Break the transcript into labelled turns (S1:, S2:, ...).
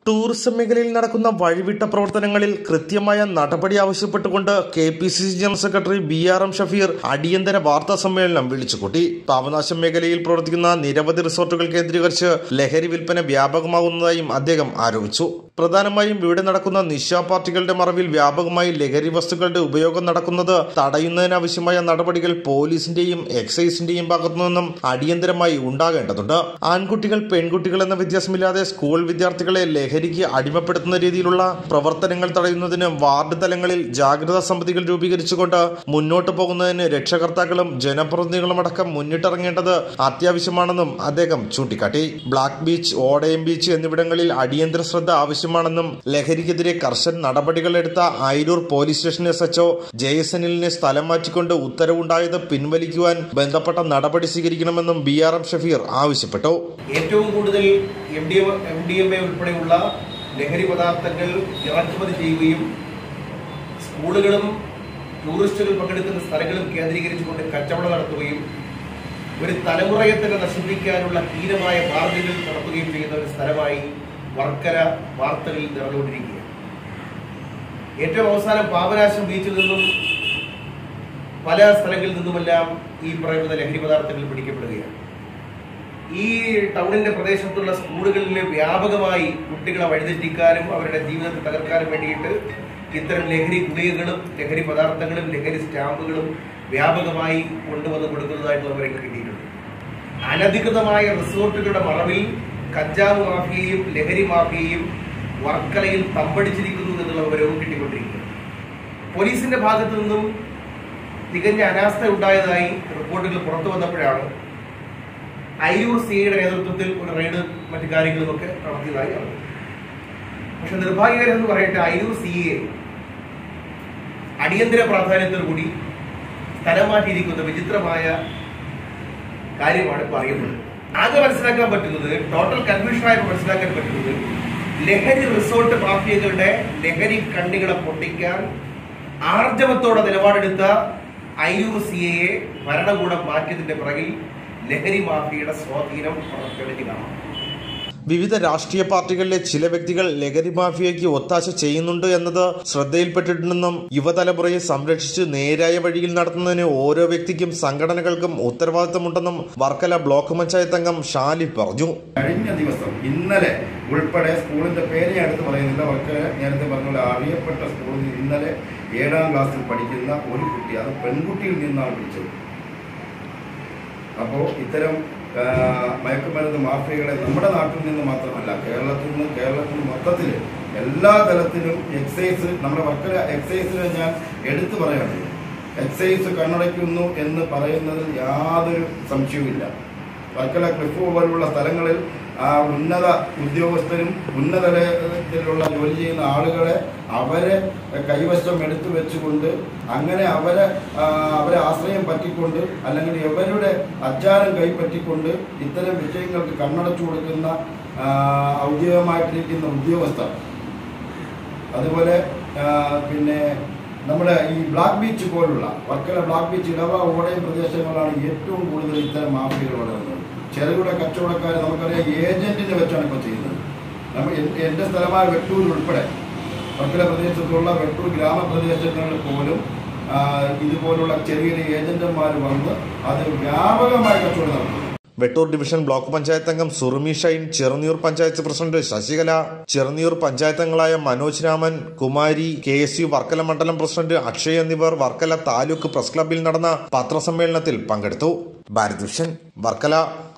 S1: tourism മേഖലയിൽ നടക്കുന്ന വഴിവിട്ട പ്രവർത്തനങ്ങളിൽ കൃത്യമായ നടപടി ആവശ്യപ്പെട്ടുകൊണ്ട് K P C C general secretary B R M Shafeer അടിയന്തര വാർത്താ സമ്മേളനം വിളിച്ചുകൂട്ടി പാപനാശം മേഖലയിൽ പ്രവർത്തിക്കുന്ന നിരവധി റിസോർട്ടുകൾ കേന്ദ്രീകരിച്ച് ലഹരി വിൽപ്പന വ്യാപകമാകുന്നതായും അദ്ദേഹം ആരോപിച്ചു പ്രധാനമായും ഇവിടെ നടക്കുന്ന നിശാ പാർട്ടികളുടെ മറവിൽ വ്യാപകമായി ലഹരി വസ്തുക്കളുടെ ഉപയോഗം നടക്കുന്നത് തടയുന്നതിനാവശ്യമായ നടപടികൾ പോലീസിന്റെയും എക്സൈസിന്റെയും ഭാഗത്തുനിന്നും അടിയന്തരമായി ഉണ്ടാകേണ്ടതുണ്ട് ആൺകുട്ടികൾ പെൺകുട്ടികൾ എന്ന വ്യത്യാസമില്ലാതെ സ്കൂൾ വിദ്യാർത്ഥികളെ ലഹരിക്ക് അടിമപ്പെടുത്തുന്ന രീതിയിലുള്ള പ്രവർത്തനങ്ങൾ തടയുന്നതിന് വാർഡ് തലങ്ങളിൽ ജാഗ്രതാ സമിതികൾ രൂപീകരിച്ചുകൊണ്ട് മുന്നോട്ട് പോകുന്നതിന് രക്ഷകർത്താക്കളും ജനപ്രതിനിധികളും അടക്കം മുന്നിട്ടിറങ്ങേണ്ടത് അത്യാവശ്യമാണെന്നും അദ്ദേഹം ചൂണ്ടിക്കാട്ടി ബ്ലാക്ക് ബീച്ച് ഓടയം ബീച്ച് എന്നിവിടങ്ങളിൽ അടിയന്തര ശ്രദ്ധ ആവശ്യമാണെന്നും ലഹരിക്കെതിരെ കർശന നടപടികൾ എടുത്ത Ayiroor police station S HO J S എനിലിനെ സ്ഥലം മാറ്റിക്കൊണ്ട് ഉത്തരവുണ്ടായത് പിൻവലിക്കുവാൻ ബന്ധപ്പെട്ട നടപടി സ്വീകരിക്കണമെന്നും ബി ആർ എം ഷഫീർ ആവശ്യപ്പെട്ടു
S2: ഏറ്റവും കൂടുതൽ M D M D M A ഉൾപ്പെടെയുള്ള ലഹരി പദാർത്ഥങ്ങൾ ഇറക്കുമതി ചെയ്യുകയും സ്കൂളുകളും ടൂറിസ്റ്റുകൾ പങ്കെടുക്കുന്ന സ്ഥലങ്ങളും കേന്ദ്രീകരിച്ചുകൊണ്ട് കച്ചവടം നടത്തുകയും ഒരു തലമുറയെ തന്നെ നശിപ്പിക്കാനുള്ള ഹീനമായ മാർഗങ്ങൾ നടത്തുകയും ചെയ്യുന്ന ഒരു സ്ഥലമായി വർക്കര വാർത്തകളിൽ നിറഞ്ഞുകൊണ്ടിരിക്കുകയാണ് ഏറ്റവും അവസാനം പാപനാശം ബീച്ചിൽ നിന്നും പല സ്ഥലങ്ങളിൽ നിന്നുമെല്ലാം ഈ പറയുന്ന ലഹരി പദാർത്ഥങ്ങൾ പിടിക്കപ്പെടുകയാണ് ഈ ടൗണിന്റെ പ്രദേശത്തുള്ള സ്കൂളുകളിൽ വ്യാപകമായി കുട്ടികളെ വഴിതെറ്റിക്കാനും അവരുടെ ജീവിതത്തെ തകർക്കാനും വേണ്ടിയിട്ട് ഇത്തരം ലഹരി ഗുളികകളും ലഹരി പദാർത്ഥങ്ങളും ലഹരി സ്റ്റാമ്പുകളും വ്യാപകമായി കൊണ്ടുവന്ന് കൊടുക്കുന്നതായിട്ട് വിവരങ്ങൾ കിട്ടിയിട്ടുണ്ട് അനധികൃതമായ റിസോർട്ടുകളുടെ മറവിൽ കഞ്ചാവ് മാഫിയയും ലഹരി മാഫിയയും വർക്കലയിൽ തമ്പടിച്ചിരിക്കുന്നു എന്നുള്ള വിവരവും കിട്ടിക്കൊണ്ടിരിക്കുന്നു പോലീസിന്റെ ഭാഗത്തു നിന്നും തികഞ്ഞ അനാസ്ഥ ഉണ്ടായതായി റിപ്പോർട്ടുകൾ പുറത്തു വന്നപ്പോഴാണ് അയ്യൂർ സിയുടെ നേതൃത്വത്തിൽ ഒരു റെയ്ഡ് മറ്റു കാര്യങ്ങളുമൊക്കെ നടത്തിയതായി അറിഞ്ഞു പക്ഷെ നിർഭാഗ്യകരം എന്ന് പറയട്ടെ അയ്യൂർ സിയെ അടിയന്തര പ്രാധാന്യത്തോടു കൂടി സ്ഥലം മാറ്റിയിരിക്കുന്ന വിചിത്രമായ കാര്യമാണ് പറയുന്നത് ആകെ മനസ്സിലാക്കാൻ പറ്റുന്നത് ടോട്ടൽ കൺഫ്യൂഷനായി മനസ്സിലാക്കാൻ പറ്റുന്നത് ലഹരി റിസോർട്ട് മാഫിയകളുടെ ലഹരി കണ്ണികളെ പൊട്ടിക്കാൻ ആർജവത്തോടെ നിലപാടെടുത്ത അയ്യൂർ സിയെ ഭരണകൂടം മാറ്റിയതിന്റെ പിറകിൽ ലഹരി മാഫിയയുടെ സ്വാധീനം പുറത്തെടുത്ത് കാണാം
S1: വിവിധ രാഷ്ട്രീയ പാർട്ടികളിലെ ചില വ്യക്തികൾ ലഹരി മാഫിയയ്ക്ക് ഒത്താശ ചെയ്യുന്നുണ്ട് എന്നത് ശ്രദ്ധയിൽപ്പെട്ടിട്ടുണ്ടെന്നും യുവതലമുറയെ സംരക്ഷിച്ച് നേരായ വഴിയിൽ നടത്തുന്നതിന് ഓരോ വ്യക്തിക്കും സംഘടനകൾക്കും ഉത്തരവാദിത്തമുണ്ടെന്നും വർക്കല ബ്ലോക്ക് പഞ്ചായത്ത് അംഗം ഷാലി പറഞ്ഞു
S3: കഴിഞ്ഞ ദിവസം ഇന്നലെ ഉൾപ്പെടെ സ്കൂളിന്റെ പേര് ഞാൻ എടുത്ത് പറയുന്നില്ല അവർക്ക് നേരത്തെ പറഞ്ഞ പോലെ അറിയപ്പെട്ട സ്കൂളിൽ ഇന്നലെ ഏഴാം ക്ലാസ്സിൽ പഠിക്കുന്ന ഒരു കുട്ടി അത് പെൺകുട്ടിയിൽ നിന്നാണ് പിടിച്ചത് അപ്പോൾ ഇത്തരം ആ, മയക്കുമരുന്ന് മാഫിയകളെ നമ്മുടെ നാട്ടിൽ നിന്ന് മാത്രമല്ല കേരളത്തിൽ നിന്ന് കേരളത്തിൽ മൊത്തത്തിൽ എല്ലാ തലത്തിലും എക്സൈസ് നമ്മുടെ വർക്കല എക്സൈസിനെ ഞാൻ എടുത്തു പറയാണ് എക്സൈസ് കണ്ണടയ്ക്കുന്നു എന്ന് പറയുന്നതിൽ യാതൊരു സംശയവുമില്ല വർക്കല ക്ലിഫ് പോലുള്ള സ്ഥലങ്ങളിൽ ആ ഉന്നത ഉദ്യോഗസ്ഥരും ഉന്നത തലത്തിലുള്ള ജോലി ചെയ്യുന്ന ആളുകളെ അവരെ കൈവശം എടുത്തു വെച്ചുകൊണ്ട് അങ്ങനെ അവരെ ആ, അവരെ ആശ്രയം പറ്റിക്കൊണ്ട് അല്ലെങ്കിൽ ഇവരുടെ അച്ചാരം കൈപ്പറ്റിക്കൊണ്ട് ഇത്തരം വിഷയങ്ങൾക്ക് കണ്ണടച്ചു കൊടുക്കുന്ന ആ, ഔദ്യോഗികമായിട്ടിരിക്കുന്ന ഉദ്യോഗസ്ഥർ അതുപോലെ ആ, പിന്നെ നമ്മുടെ ഈ ബ്ലാക്ക് ബീച്ച് പോലുള്ള വർക്കല ബ്ലാക്ക് ബീച്ച് ഇടവ ഓടയം പ്രദേശങ്ങളാണ് ഏറ്റവും കൂടുതൽ ഇത്തരം മാഫിയകൾ വളരുന്നത് ചെറുകിട കച്ചവടക്കാർ നമുക്കറിയാം ഏജന്റിനെ വെച്ചാണ് ഇപ്പോൾ ചെയ്യുന്നത് നമ്മൾ എൻ- എൻ്റെ സ്ഥലമായ വെട്ടൂർ ഉൾപ്പെടെ വർക്കല പ്രദേശത്തുള്ള വെട്ടൂർ ഗ്രാമപ്രദേശങ്ങളിൽ പോലും ആ, ഇതുപോലുള്ള ചെറിയ ചെറിയ ഏജന്റുമാർ വന്ന് അത് വ്യാപകമായി കച്ചവടം നടത്തുന്നു
S1: വെട്ടൂർ ഡിവിഷൻ ബ്ലോക്ക് പഞ്ചായത്ത് അംഗം സുറുമി ഷൈൻ ചെറുനിയൂർ പഞ്ചായത്ത് പ്രസിഡന്റ് ശശികല ചെറുനിയൂർ പഞ്ചായത്ത് അംഗങ്ങളായ Manoj Raman Kumari K S U Varkala മണ്ഡലം പ്രസിഡന്റ് അക്ഷയ് എന്നിവർ വർക്കല താലൂക്ക് പ്രസ് ക്ലബ്ബിൽ നടന്ന പത്രസമ്മേളനത്തിൽ പങ്കെടുത്തു ഭാരത് വിഷൻ വർക്കല